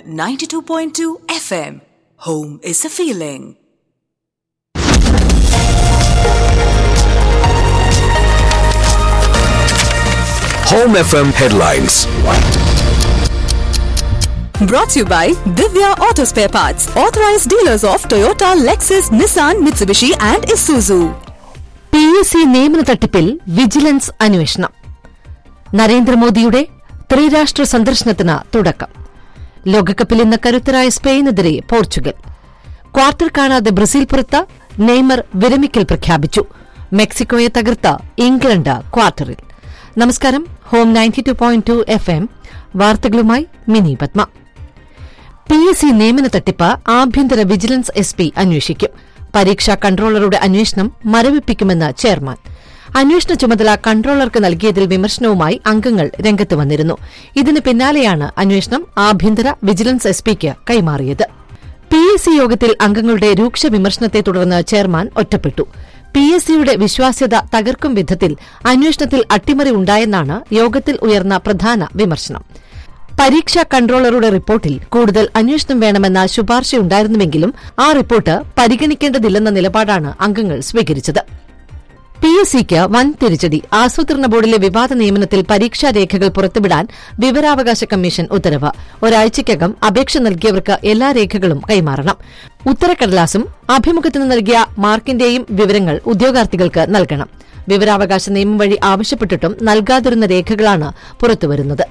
92.2 FM. Home is a feeling. Home FM headlines. Brought to you by Divya Auto Spare Parts, authorized dealers of Toyota, Lexus, Nissan, Mitsubishi, and Isuzu. P S C നിയമന തട്ടിപ്പിൽ vigilance അന്വേഷണം നരേന്ദ്രമോദിയുടെ ത്രിരാഷ്ട്ര സന്ദർശനത്തിന് തുടക്കം ലോകകപ്പിൽ ഇന്ന് കരുത്തരായ സ്പെയിനെതിരെ പോർച്ചുഗൽ ക്വാർട്ടർ കാണാതെ ബ്രസീൽ പുറത്ത് നെയ്മർ വിരമിക്കൽ പ്രഖ്യാപിച്ചു മെക്സിക്കോയെ തകർത്ത ഇംഗ്ലണ്ട് ക്വാർട്ടറിൽ നമസ്കാരം home ninety two point two F M വാർത്തകളുമായി Mini Padma P S C നിയമന തട്ടിപ്പ് ആഭ്യന്തര വിജിലൻസ് എസ് പി അന്വേഷിക്കും പരീക്ഷാ കൺട്രോളറുടെ അന്വേഷണം മരവിപ്പിക്കുമെന്ന് ചെയർമാൻ അന്വേഷണ ചുമതല കൺട്രോളർക്ക് നൽകിയതിൽ വിമർശനവുമായി അംഗങ്ങൾ രംഗത്ത് വന്നിരുന്നു ഇതിന് പിന്നാലെയാണ് അന്വേഷണം ആഭ്യന്തര വിജിലൻസ് എസ് പിക്ക് കൈമാറിയത് പി എസ് സി യോഗത്തിൽ അംഗങ്ങളുടെ രൂക്ഷ വിമർശനത്തെ തുടർന്ന് ചെയർമാൻ ഒറ്റപ്പെട്ടു പി എസ് സിയുടെ വിശ്വാസ്യത തകർക്കും വിധത്തിൽ അന്വേഷണത്തിൽ അട്ടിമറി ഉണ്ടായെന്നാണ് യോഗത്തിൽ ഉയർന്ന പ്രധാന വിമർശനം പരീക്ഷാ കൺട്രോളറുടെ റിപ്പോർട്ടിൽ കൂടുതൽ അന്വേഷണം വേണമെന്ന ശുപാർശയുണ്ടായിരുന്നുവെങ്കിലും ആ റിപ്പോർട്ട് പരിഗണിക്കേണ്ടതില്ലെന്ന നിലപാടാണ് അംഗങ്ങൾ സ്വീകരിച്ചത് പി എസ് സിക്ക് വൻ തിരിച്ചടി ആസൂത്രണ ബോർഡിലെ വിവാദ നിയമനത്തിൽ പരീക്ഷാ രേഖകൾ പുറത്തുവിടാൻ വിവരാവകാശ കമ്മീഷൻ ഉത്തരവ് ഒരാഴ്ചയ്ക്കകം അപേക്ഷ നൽകിയവർക്ക് എല്ലാ രേഖകളും കൈമാറണം ഉത്തരക്കടലാസും അഭിമുഖത്തിന് നൽകിയ മാർക്കിന്റെയും വിവരങ്ങൾ ഉദ്യോഗാർത്ഥികൾക്ക് നൽകണം വിവരാവകാശ നിയമം വഴി ആവശ്യപ്പെട്ടിട്ടും നൽകാതിരുന്ന രേഖകളാണ് പുറത്തുവരുന്നത്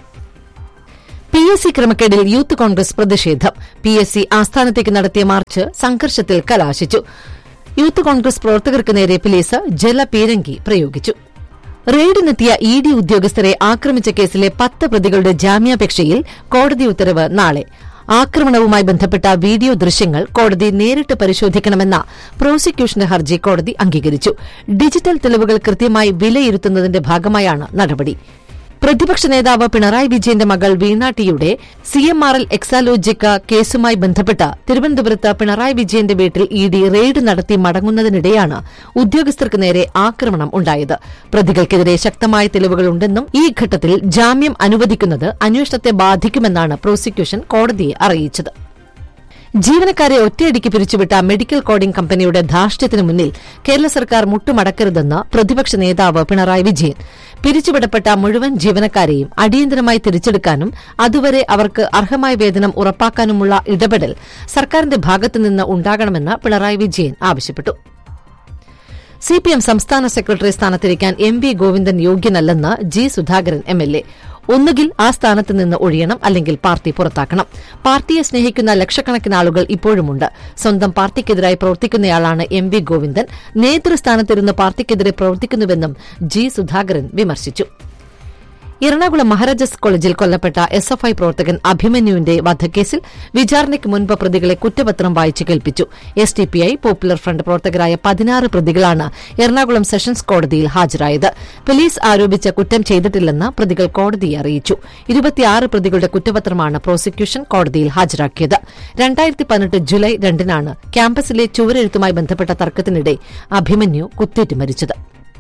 പി എസ് സി ക്രമക്കേടിൽ യൂത്ത് കോൺഗ്രസ് പ്രതിഷേധം പി എസ് സി ആസ്ഥാനത്തേക്ക് നടത്തിയ മാർച്ച് സംഘർഷത്തിൽ കലാശിച്ചു യൂത്ത് കോൺഗ്രസ് പ്രവർത്തകർക്ക് നേരെ പോലീസ് ജലപീരങ്കി പ്രയോഗിച്ചു റെയ്ഡിനെത്തിയ ഇ ഡി ഉദ്യോഗസ്ഥരെ ആക്രമിച്ച കേസിലെ പത്ത് പ്രതികളുടെ ജാമ്യാപേക്ഷയിൽ കോടതി ഉത്തരവ് നാളെ ആക്രമണവുമായി ബന്ധപ്പെട്ട വീഡിയോ ദൃശ്യങ്ങൾ കോടതി നേരിട്ട് പരിശോധിക്കണമെന്ന പ്രോസിക്യൂഷന്റെ ഹർജി കോടതി അംഗീകരിച്ചു ഡിജിറ്റൽ തെളിവുകൾ കൃത്യമായി വിലയിരുത്തുന്നതിന്റെ ഭാഗമായാണ് നടപടി പ്രതിപക്ഷ നേതാവ് പിണറായി വിജയന്റെ മകൾ വീണ ടിയുടെ C M R L Exalogic കേസുമായി ബന്ധപ്പെട്ട് തിരുവനന്തപുരത്ത് പിണറായി വിജയന്റെ വീട്ടിൽ ഇ ഡി റെയ്ഡ് നടത്തി മടങ്ങുന്നതിനിടെയാണ് ഉദ്യോഗസ്ഥർക്ക് നേരെ ആക്രമണം ഉണ്ടായത് പ്രതികൾക്കെതിരെ ശക്തമായ തെളിവുകളുണ്ടെന്നും ഈ ഘട്ടത്തിൽ ജാമ്യം അനുവദിക്കുന്നത് അന്വേഷണത്തെ ബാധിക്കുമെന്നാണ് പ്രോസിക്യൂഷൻ കോടതിയെ അറിയിച്ചത് ജീവനക്കാരെ ഒറ്റയടിക്ക് പിരിച്ചുവിട്ട മെഡിക്കൽ കോഡിംഗ് കമ്പനിയുടെ ധാർഷ്ട്യത്തിന് മുന്നിൽ കേരള സർക്കാർ മുട്ടുമടക്കരുതെന്ന് പ്രതിപക്ഷ നേതാവ് പിണറായി വിജയൻ പിരിച്ചുവിടപ്പെട്ട മുഴുവൻ ജീവനക്കാരെയും അടിയന്തരമായി തിരിച്ചെടുക്കാനും അതുവരെ അവർക്ക് അർഹമായ വേതനം ഉറപ്പാക്കാനുമുള്ള ഇടപെടൽ സർക്കാരിന്റെ ഭാഗത്തുനിന്ന് ഉണ്ടാകണമെന്ന് പിണറായി വിജയൻ ആവശ്യപ്പെട്ടു സിപിഎം സംസ്ഥാന സെക്രട്ടറി സ്ഥാനത്തിരിക്കാൻ എം വി ഗോവിന്ദൻ യോഗ്യനല്ലെന്ന് G Sudhakaran M L A ഒന്നുകിൽ ആ സ്ഥാനത്ത് നിന്ന് ഒഴിയണം അല്ലെങ്കിൽ പാർട്ടി പുറത്താക്കണം പാർട്ടിയെ സ്നേഹിക്കുന്ന ലക്ഷക്കണക്കിന് ആളുകൾ ഇപ്പോഴുമുണ്ട് സ്വന്തം പാർട്ടിക്കെതിരായി പ്രവർത്തിക്കുന്നയാളാണ് എം വി ഗോവിന്ദൻ നേതൃസ്ഥാനത്തിരുന്ന് പാർട്ടിക്കെതിരെ പ്രവർത്തിക്കുന്നുവെന്നും ജി സുധാകരൻ വിമർശിച്ചു എറണാകുളം മഹാരാജാസ് കോളേജിൽ കൊല്ലപ്പെട്ട എസ് എഫ് ഐ പ്രവർത്തകൻ അഭിമന്യുവിന്റെ വധക്കേസിൽ വിചാരണയ്ക്ക് മുൻപ് പ്രതികളെ കുറ്റപത്രം വായിച്ചു കേൾപ്പിച്ചു S D P I popular front പ്രവർത്തകരായ പതിനാറ് പ്രതികളാണ് എറണാകുളം സെഷൻസ് കോടതിയിൽ ഹാജരായത് പോലീസ് ആരോപിച്ച കുറ്റം ചെയ്തിട്ടില്ലെന്ന് പ്രതികൾ കോടതിയെ അറിയിച്ചു ഇരുപത്തിയാറ് പ്രതികളുടെ കുറ്റപത്രമാണ് പ്രോസിക്യൂഷൻ കോടതിയിൽ ഹാജരാക്കിയത് രണ്ടായിരത്തി പതിനെട്ട് ജൂലൈ രണ്ടിനാണ് ക്യാമ്പസിലെ ചുവരെഴുത്തുമായി ബന്ധപ്പെട്ട തർക്കത്തിനിടെ അഭിമന്യു കുത്തേറ്റ് മരിച്ചത്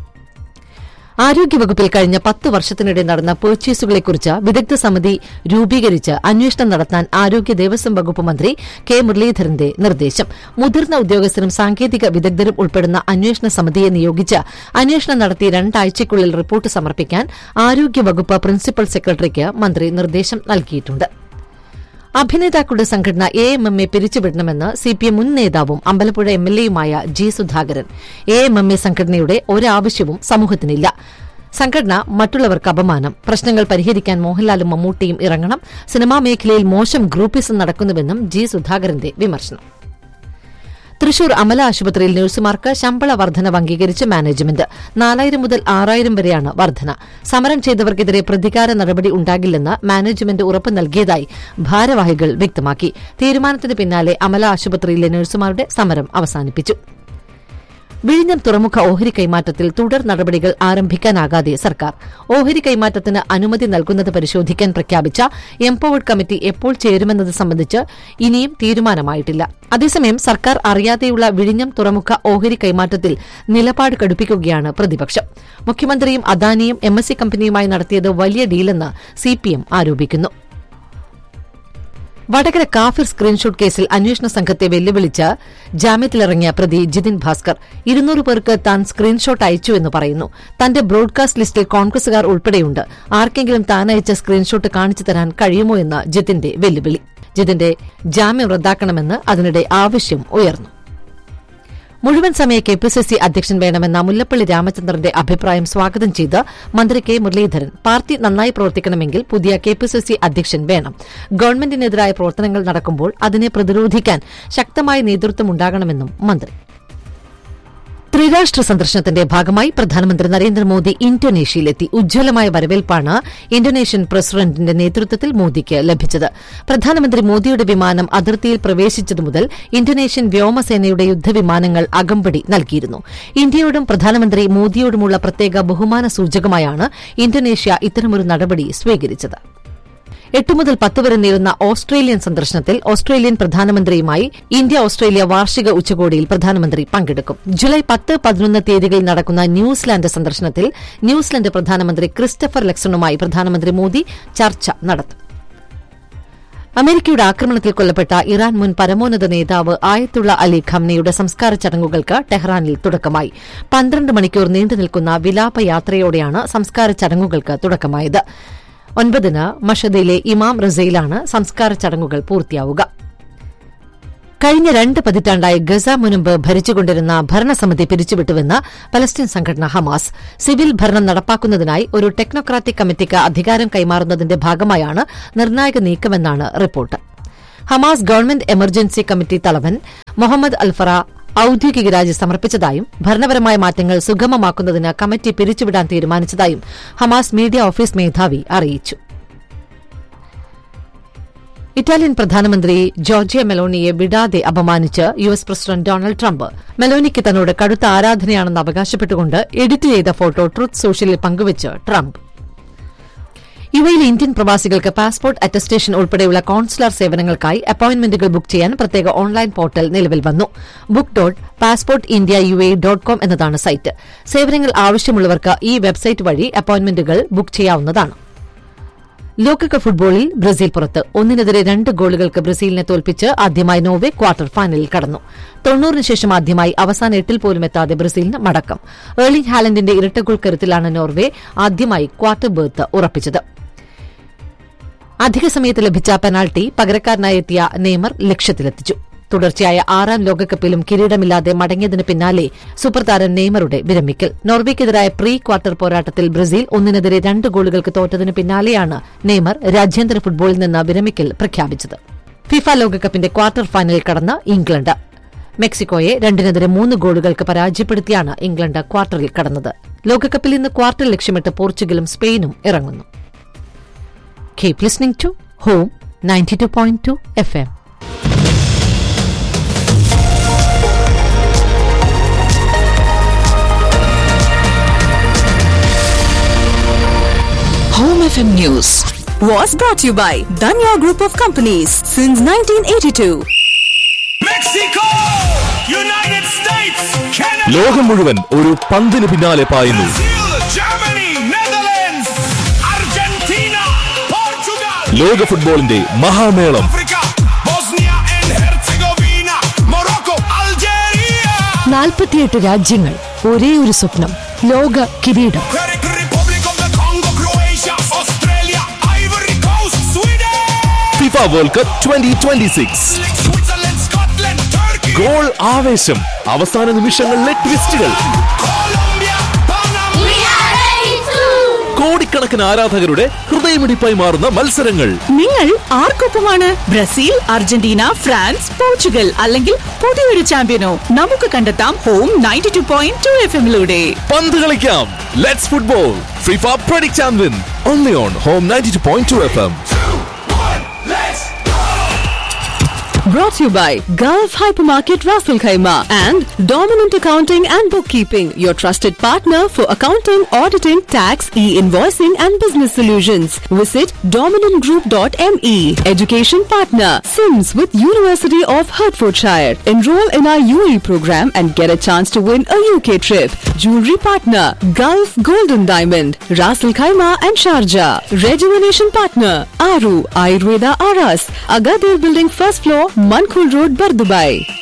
ആരോഗ്യവകുപ്പിൽ കഴിഞ്ഞ പത്ത് വർഷത്തിനിടെ നടന്ന പർച്ചേസുകളെക്കുറിച്ച് വിദഗ്ധ സമിതി രൂപീകരിച്ച് അന്വേഷണം നടത്താൻ ആരോഗ്യ ദേവസ്വം വകുപ്പ് മന്ത്രി കെ മുരളീധരന്റെ നിർദ്ദേശം മുതിർന്ന ഉദ്യോഗസ്ഥരും സാങ്കേതിക വിദഗ്ധരും ഉൾപ്പെടുന്ന അന്വേഷണ സമിതിയെ നിയോഗിച്ച് അന്വേഷണം നടത്തി രണ്ടാഴ്ചയ്ക്കുള്ളിൽ റിപ്പോർട്ട് സമർപ്പിക്കാൻ ആരോഗ്യവകുപ്പ് പ്രിൻസിപ്പൽ സെക്രട്ടറിക്ക് മന്ത്രി നിർദ്ദേശം നൽകിയിട്ടുണ്ട് അഭിനേതാക്കളുടെ സംഘടന എ എം എം എ പിരിച്ചുവിടണമെന്ന് സിപിഎം മുൻ നേതാവും അമ്പലപ്പുഴ എം എൽ എയുമായ G Sudhakaran A M M A സംഘടനയുടെ ഒരാവശ്യവും സമൂഹത്തിനില്ല സംഘടന മറ്റുള്ളവർക്ക് അപമാനം പ്രശ്നങ്ങൾ പരിഹരിക്കാൻ മോഹൻലാലും മമ്മൂട്ടിയും ഇറങ്ങണം സിനിമാ മേഖലയിൽ മോശം ഗ്രൂപ്പിസം നടക്കുന്നുവെന്നും ജി സുധാകരന്റെ വിമർശനം തൃശൂർ അമല ആശുപത്രിയിൽ നഴ്സുമാർക്ക് ശമ്പള വർധനവ് അംഗീകരിച്ച് മാനേജ്മെന്റ് നാലായിരം മുതൽ ആറായിരം വരെയാണ് വർധന സമരം ചെയ്തവർക്കെതിരെ പ്രതികാര നടപടി ഉണ്ടാകില്ലെന്ന് മാനേജ്മെന്റ് ഉറപ്പ് നൽകിയതായി ഭാരവാഹികൾ വ്യക്തമാക്കി തീരുമാനത്തിന് പിന്നാലെ അമല ആശുപത്രിയിലെ നഴ്സുമാരുടെ സമരം അവസാനിപ്പിച്ചു വിഴിഞ്ഞം തുറമുഖ ഓഹരി കൈമാറ്റത്തിൽ തുടർ നടപടികൾ ആരംഭിക്കാനാകാതെ സർക്കാർ ഓഹരി കൈമാറ്റത്തിന് അനുമതി നൽകുന്നത് പരിശോധിക്കാൻ പ്രഖ്യാപിച്ച എംപവേർഡ് കമ്മിറ്റി എപ്പോൾ ചേരുമെന്നത് സംബന്ധിച്ച് ഇനിയും തീരുമാനമായിട്ടില്ല അതേസമയം സർക്കാർ അറിയാതെയുള്ള വിഴിഞ്ഞം തുറമുഖ ഓഹരി കൈമാറ്റത്തിൽ നിലപാട് കടുപ്പിക്കുകയാണ് പ്രതിപക്ഷം മുഖ്യമന്ത്രിയും അദാനിയും എം എസ് സി കമ്പനിയുമായി നടത്തിയത് വലിയ ഡീലെന്ന് സിപിഎം ആരോപിക്കുന്നു വടകര കാഫിർ സ്ക്രീൻഷോട്ട് കേസിൽ അന്വേഷണ സംഘത്തെ വെല്ലുവിളിച്ച് ജാമ്യത്തിലിറങ്ങിയ പ്രതി ജിതിൻ ഭാസ്കർ ഇരുന്നൂറ് പേർക്ക് താൻ സ്ക്രീൻഷോട്ട് അയച്ചുവെന്ന് പറയുന്നു തന്റെ ബ്രോഡ്കാസ്റ്റ് ലിസ്റ്റിൽ കോൺഗ്രസുകാർ ഉൾപ്പെടെയുണ്ട് ആർക്കെങ്കിലും താൻ അയച്ച സ്ക്രീൻഷോട്ട് കാണിച്ചു തരാൻ കഴിയുമോ എന്ന് ജിതിന്റെ വെല്ലുവിളി ജിതിന്റെ ജാമ്യം റദ്ദാക്കണമെന്ന് അതിനിടെ ആവശ്യം ഉയർന്നു മുഴുവൻ സമയ കെ പി സി സി അധ്യക്ഷൻ വേണമെന്ന മുല്ലപ്പള്ളി രാമചന്ദ്രന്റെ അഭിപ്രായം സ്വാഗതം ചെയ്ത് മന്ത്രി കെ മുരളീധരൻ പാർട്ടി നന്നായി പ്രവർത്തിക്കണമെങ്കിൽ പുതിയ കെ പി സി സി അധ്യക്ഷൻ വേണം ഗവൺമെന്റിനെതിരായ പ്രവർത്തനങ്ങൾ നടക്കുമ്പോൾ അതിനെ പ്രതിരോധിക്കാൻ ശക്തമായ നേതൃത്വമുണ്ടാകണമെന്നും മന്ത്രി ത്രിരാഷ്ട്ര സന്ദർശനത്തിന്റെ ഭാഗമായി പ്രധാനമന്ത്രി നരേന്ദ്രമോദി ഇന്തോനേഷ്യയിലെത്തി ഉജ്ജ്വലമായ വരവേൽപ്പാണ് ഇന്തോനേഷ്യൻ പ്രസിഡന്റിന്റെ നേതൃത്വത്തിൽ മോദിക്ക് ലഭിച്ചത് പ്രധാനമന്ത്രി മോദിയുടെ വിമാനം അതിർത്തിയിൽ പ്രവേശിച്ചതു മുതൽ ഇന്തോനേഷ്യൻ വ്യോമസേനയുടെ യുദ്ധവിമാനങ്ങൾ അകമ്പടി നൽകിയിരുന്നു ഇന്ത്യയോടും പ്രധാനമന്ത്രി മോദിയോടുമുള്ള പ്രത്യേക ബഹുമാന സൂചകമായാണ് ഇന്തോനേഷ്യ ഇത്തരമൊരു നടപടി സ്വീകരിച്ചത് എട്ട് മുതൽ പത്ത് വരെ നീളുന്ന ഓസ്ട്രേലിയൻ സന്ദർശനത്തിൽ ഓസ്ട്രേലിയൻ പ്രധാനമന്ത്രിയുമായി ഇന്ത്യ ഓസ്ട്രേലിയ വാർഷിക ഉച്ചകോടിയിൽ പ്രധാനമന്ത്രി പങ്കെടുക്കും ജൂലൈ പത്ത് പതിനൊന്ന് തീയതികളിൽ നടക്കുന്ന ന്യൂസിലാൻഡ് സന്ദർശനത്തിൽ ന്യൂസിലൻഡ് പ്രധാനമന്ത്രി ക്രിസ്റ്റഫർ ലെക്സണുമായി പ്രധാനമന്ത്രി മോദി ചർച്ച നടത്തും അമേരിക്കയുടെ ആക്രമണത്തിൽ കൊല്ലപ്പെട്ട ഇറാൻ മുൻ പരമോന്നത നേതാവ് ആയത്തുള്ള അലി ഖംനയുടെ സംസ്കാര ചടങ്ങുകൾക്ക് ടെഹ്റാനിൽ തുടക്കമായി പന്ത്രണ്ട് മണിക്കൂർ നീണ്ടുനിൽക്കുന്ന വിലാപയാത്രയോടെയാണ് സംസ്കാര ചടങ്ങുകൾക്ക് തുടക്കമായത് ഒൻപതിന് മഷദയിലെ ഇമാം റസയിലാണ് സംസ്കാര ചടങ്ങുകൾ പൂർത്തിയാവുക കഴിഞ്ഞ രണ്ട് പതിറ്റാണ്ടായി ഗസ മുൻപ് ഭരിച്ചുകൊണ്ടിരുന്ന ഭരണസമിതി പിരിച്ചുവിട്ടുവെന്ന് പലസ്തീൻ സംഘടന ഹമാസ് സിവിൽ ഭരണം നടപ്പാക്കുന്നതിനായി ഒരു ടെക്നോക്രാറ്റിക് കമ്മിറ്റിക്ക് അധികാരം കൈമാറുന്നതിന്റെ ഭാഗമായാണ് നിർണായക നീക്കമെന്നാണ് report Hamas government emergency committee തലവൻ മുഹമ്മദ് അൽഫറ ഔദ്യോഗിക രാജി സമർപ്പിച്ചതായും ഭരണപരമായ മാറ്റങ്ങൾ സുഗമമാക്കുന്നതിന് കമ്മിറ്റി പിരിച്ചുവിടാൻ തീരുമാനിച്ചതായും ഹമാസ് മീഡിയ ഓഫീസ് മേധാവി അറിയിച്ചു ഇറ്റാലിയൻ പ്രധാനമന്ത്രി ജോർജിയ മെലോണിയെ വിടാതെ അപമാനിച്ച് U S president Donald Trump മെലോണിക്ക് തന്നോട് കടുത്ത ആരാധനയാണെന്ന് അവകാശപ്പെട്ടുകൊണ്ട് എഡിറ്റ് ചെയ്ത ഫോട്ടോ ട്രുത്ത് സോഷ്യലിൽ പങ്കുവച്ച് ട്രംപ് യുഎയിലെ ഇന്ത്യൻ പ്രവാസികൾക്ക് പാസ്പോർട്ട് അറ്റസ്റ്റേഷൻ ഉൾപ്പെടെയുള്ള കോൺസുലർ സേവനങ്ങൾക്കായി അപ്പോയിന്റ്മെന്റുകൾ ബുക്ക് ചെയ്യാൻ പ്രത്യേക ഓൺലൈൻ പോർട്ടൽ നിലവിൽ വന്നു book dot passport India U A dot com എന്നതാണ് സൈറ്റ് സേവനങ്ങൾ ആവശ്യമുള്ളവർക്ക് ഈ വെബ്സൈറ്റ് വഴി അപ്പോയിന്റ്മെന്റുകൾ ബുക്ക് ചെയ്യാവുന്നതാണ് ലോകകപ്പ് ഫുട്ബോളിൽ ബ്രസീൽ പുറത്ത് ഒന്നിനെതിരെ രണ്ട് ഗോളുകൾക്ക് ബ്രസീലിനെ തോൽപ്പിച്ച് ആദ്യമായി നോർവെ ക്വാർട്ടർ ഫൈനലിൽ കടന്നു തൊണ്ണൂറിന് ശേഷം ആദ്യമായി അവസാന എട്ടിൽ പോലും എത്താതെ ബ്രസീലിന് മടക്കം ഏർലിംഗ് ഹാലൻഡിന്റെ ഇരട്ട ഗോൾ കരുത്തിലാണ് നോർവെ ആദ്യമായി ക്വാർട്ടർ ബർത്ത് ഉറപ്പിച്ചത് അധിക സമയത്ത് ലഭിച്ച പെനാൽറ്റി പകരക്കാരനായി എത്തിയ നെയ്മർ ലക്ഷ്യത്തിലെത്തിച്ചു തുടർച്ചയായ ആറാം ലോകകപ്പിലും കിരീടമില്ലാതെ മടങ്ങിയതിന് പിന്നാലെ സൂപ്പർ താരം നെയ്മറുടെ വിരമിക്കൽ നോർവേക്കെതിരായ പ്രീ ക്വാർട്ടർ പോരാട്ടത്തിൽ ബ്രസീൽ ഒന്നിനെതിരെ രണ്ട് ഗോളുകൾക്ക് തോറ്റതിന് പിന്നാലെയാണ് നെയ്മർ രാജ്യാന്തര ഫുട്ബോളിൽ നിന്ന് വിരമിക്കൽ പ്രഖ്യാപിച്ചത് ഫിഫ ലോകകപ്പിന്റെ ക്വാർട്ടർ ഫൈനലിൽ കടന്ന ഇംഗ്ലണ്ട് മെക്സിക്കോയെ രണ്ടിനെതിരെ മൂന്ന് ഗോളുകൾക്ക് പരാജയപ്പെടുത്തിയാണ് ഇംഗ്ലണ്ട് ക്വാർട്ടറിൽ കടന്നത് ലോകകപ്പിൽ ഇന്ന് ക്വാർട്ടർ ലക്ഷ്യമിട്ട് പോർച്ചുഗലും സ്പെയിനും ഇറങ്ങുന്നു Keep listening to Home 92.2 FM. Home FM News was brought to you by Danya Group of Companies since 1982. Mexico! United States, Canada, ലോകം മുഴുവൻ ഒരു പന്തിന് പിന്നാലെ പായുന്നു Brazil, Germany, Netherlands, Argentina, Portugal, ലോക ഫുട്ബോളിന്റെ മഹാമേളം Africa, Bosnia and Herzegovina, Morocco, Algeria, നാൽപ്പത്തിയെട്ട് രാജ്യങ്ങൾ ഒരേ ഒരു സ്വപ്നം ലോക കിരീടം Czech Republic of the Congo, Croatia, Australia, Ivory Coast, Sweden, FIFA world cup twenty twenty six Switzerland, Scotland, Turkey, goal ആവേശം അവസാന നിമിഷങ്ങളിലെ ട്വിസ്റ്റുകൾ Colombia, Panama, We are ready to. കോടിക്കണക്കിന് ആരാധകരുടെ ഹൃദയമിടിപ്പായി മാറുന്ന മത്സരങ്ങൾ നിങ്ങൾ ആർക്കൊപ്പമാണ് ബ്രസീൽ അർജന്റീന ഫ്രാൻസ് പോർച്ചുഗൽ അല്ലെങ്കിൽ പുതിയൊരു ചാമ്പ്യനോ നമുക്ക് കണ്ടെത്താം home ninety two point two F എമ്മിലൂടെ പന്ത് കളിക്കാം let's football FIFA predict and win only on home ninety two point two F M let's go! Brought to you by Gulf Hypermarket Rasul Khaima and Dominant Accounting and Bookkeeping, your trusted partner for accounting, auditing, tax, e-invoicing and business solutions. Visit dominantgroup.me. Education partner, Sims with University of Hertfordshire. Enroll in our UAE program and get a chance to win a UK trip. Jewelry partner, Gulf Golden Diamond, Rasul Khaima and Sharjah. Rejuvenation partner, Aru Ayurveda Aras, Agadir Building first floor, Mankul Road, Bardubai.